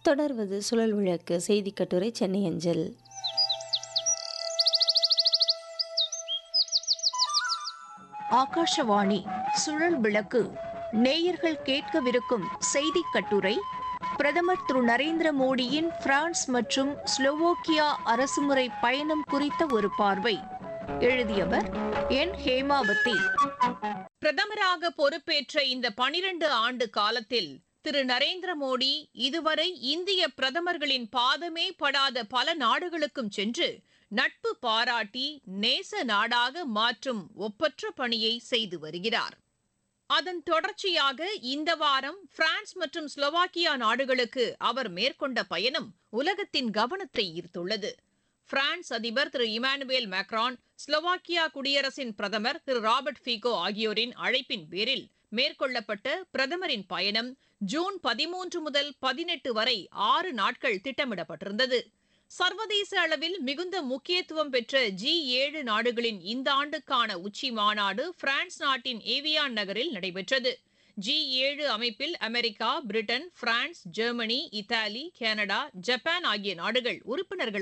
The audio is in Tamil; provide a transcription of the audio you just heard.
தொடர்வது சுழல் விளக்கு செய்தி கட்டுரை சென்னை அஞ்சல் ஆகாஷவாணி சுழல் விளக்கு நேயர்கள் கேட்கவிருக்கும் செய்தி கட்டுரை பிரதமர் திரு நரேந்திர மோடியின் பிரான்ஸ் மற்றும் ஸ்லோவோக்கியா அரசுமுறை பயணம் குறித்த ஒரு பார்வை எழுதியவர் என் ஹேமாவதி பிரதமராக பொறுப்பேற்ற இந்த பனிரண்டு ஆண்டு காலத்தில் திரு நரேந்திர மோடி இதுவரை இந்திய பிரதமர்களின் பாதமே படாத பல நாடுகளுக்கும் சென்று நட்பு பாராட்டி நேச நாடாக மாற்றும் ஒப்பற்ற பணியை செய்து வருகிறார் அதன் தொடர்ச்சியாக இந்த வாரம் பிரான்ஸ் மற்றும் ஸ்லோவாக்கியா நாடுகளுக்கு அவர் மேற்கொண்ட பயணம் உலகத்தின் கவனத்தை ஈர்த்துள்ளது பிரான்ஸ் அதிபர் திரு இமானுவேல் மேக்ரான் ஸ்லோவாக்கியா குடியரசின் பிரதமர் திரு ராபர்ட் ஃபீகோ ஆகியோரின் அழைப்பின் பேரில் மேற்கொள்ளப்பட்ட பிரதமரின் பயணம் ஜூன் பதிமூன்று முதல் பதினெட்டு வரை ஆறு நாட்கள் திட்டமிடப்பட்டிருந்தது சர்வதேச அளவில் மிகுந்த முக்கியத்துவம் பெற்ற ஜி ஏழு நாடுகளின் இந்த ஆண்டுக்கான உச்சி மாநாடு பிரான்ஸ் நாட்டின் ஏவியான் நகரில் நடைபெற்றது ஜி ஏழு அமைப்பில் America Britain France Germany Italy Canada Japan ஆகிய நாடுகள் உறுப்பினர்கள்